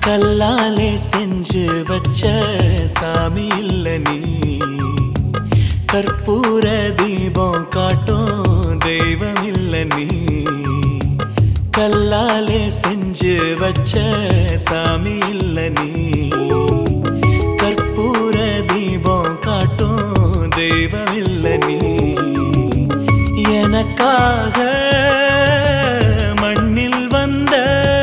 கல்லாலே செஞ்சு வச்ச சாமி இல்ல நீ கற்பூர தீபம் காட்டும் தெய்வம் இல்ல நீ கல்லாலே செஞ்சு வச்ச சாமி இல்ல நீ கற்பூர தீபம் காட்டும் தெய்வம் இல்ல நீ எனக்காக மண்ணில் வந்த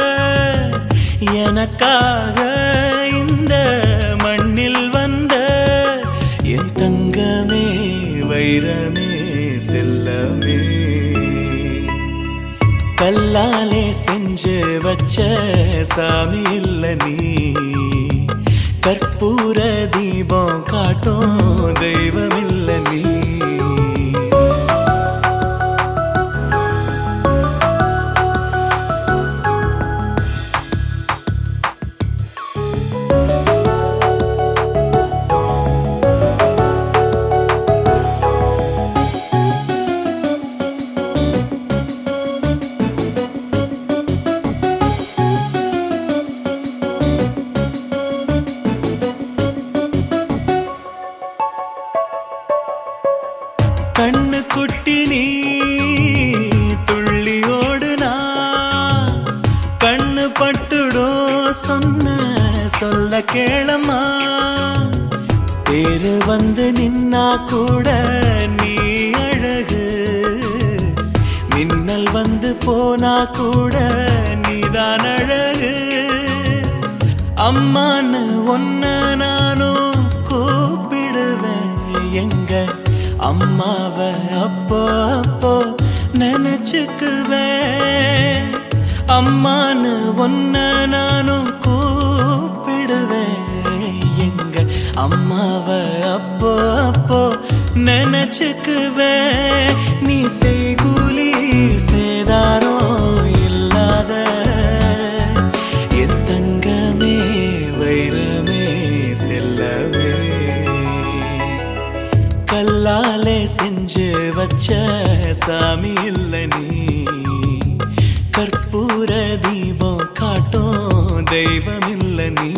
எனக்காக இந்த மண்ணில் வந்த என் தங்கமே வைரமே செல்லமே கல்லாலே செஞ்சு வச்ச சாமி இல்ல நீ கற்பூர தீபம் காட்டும் தெய்வம் இல்ல நீ கண்ணு குட்டி நீ துள்ளி ஓடுனா கண்ணு பட்டுடும் சொன்ன சொல்ல கேளம்மா பேரு வந்து நின்னா கூட நீ அழகு மின்னல் வந்து போனா கூட நீதான் அழகு அம்மான்னு ஒன்ன நானும் கூப்பிடுவேன் எங்க அம்மாவ அப்போ அப்போ நினைச்சுக்குவேன் அம்மான்னு ஒன்ன நானும் கூப்பிடுவேன் எங்க அம்மாவ அப்போ அப்போ நினைச்சுக்குவேன் நீ செய்கூலி சேதாரம் இல்லாத என் தங்கமே வைரமே செல்லமே கல்லாலே செஞ்சு வச்ச சாமி இல்ல நீ கற்பூர தீபம் காட்டும் தெய்வம் இல்ல நீ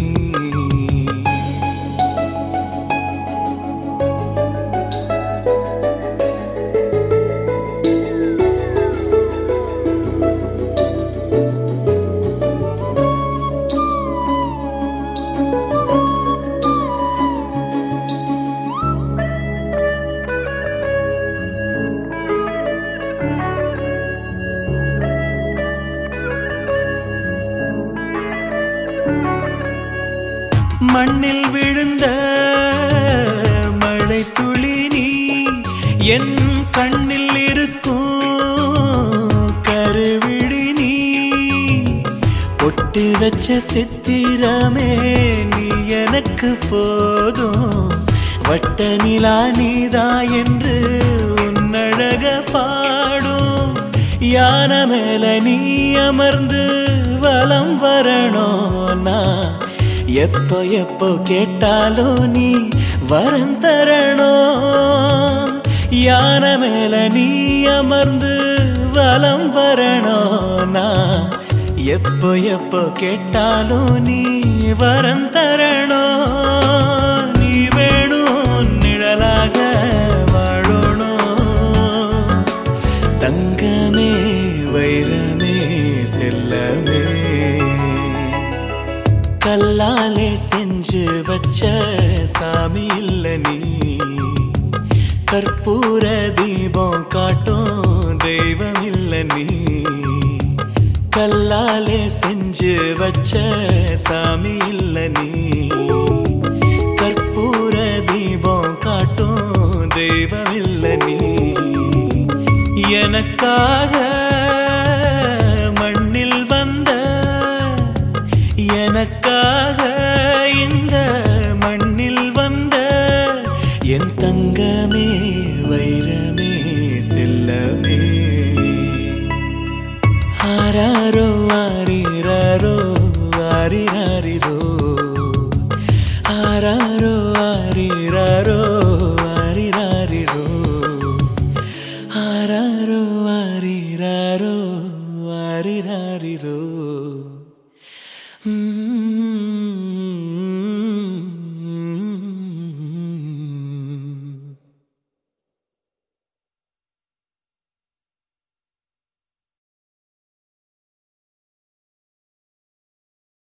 மண்ணில் விழுந்த மழை துளி நீ என் கண்ணில் இருக்கும் கருவிழி நீ பொட்டு வச்ச சித்திரமே நீ எனக்கு போதும் வட்ட நிலா நீதா என்று உன்னழக பாடும் யான மேல நீ அமர்ந்து வலம் வரணும் நான் எப்போ எப்போ கேட்டாலும் நீ வரம் தரணும் யான மேல நீ அமர்ந்து வலம் வரணும் நான் எப்போ எப்போ கேட்டாலும் நீ வரம் தரணும் நீ வேணும் நிழலாக வாழணும் தங்கமே வைரமே செல்லமே கல்லாலே செஞ்சு வச்ச சாமி இல்ல நீ கற்பூர தீபம் காட்டும் தெய்வம் இல்ல நீ கல்லாலே செஞ்சு வச்ச சாமி இல்ல நீ கற்பூர தீபம் காட்டும் தெய்வம் இல்ல நீ எனக்காக மண்ணில் வந்த எனக்காக இந்த மண்ணில் வந்த என் தங்கமே வைரமே செல்லமே ஆராரோ ஆரிராரோ ஆரிரா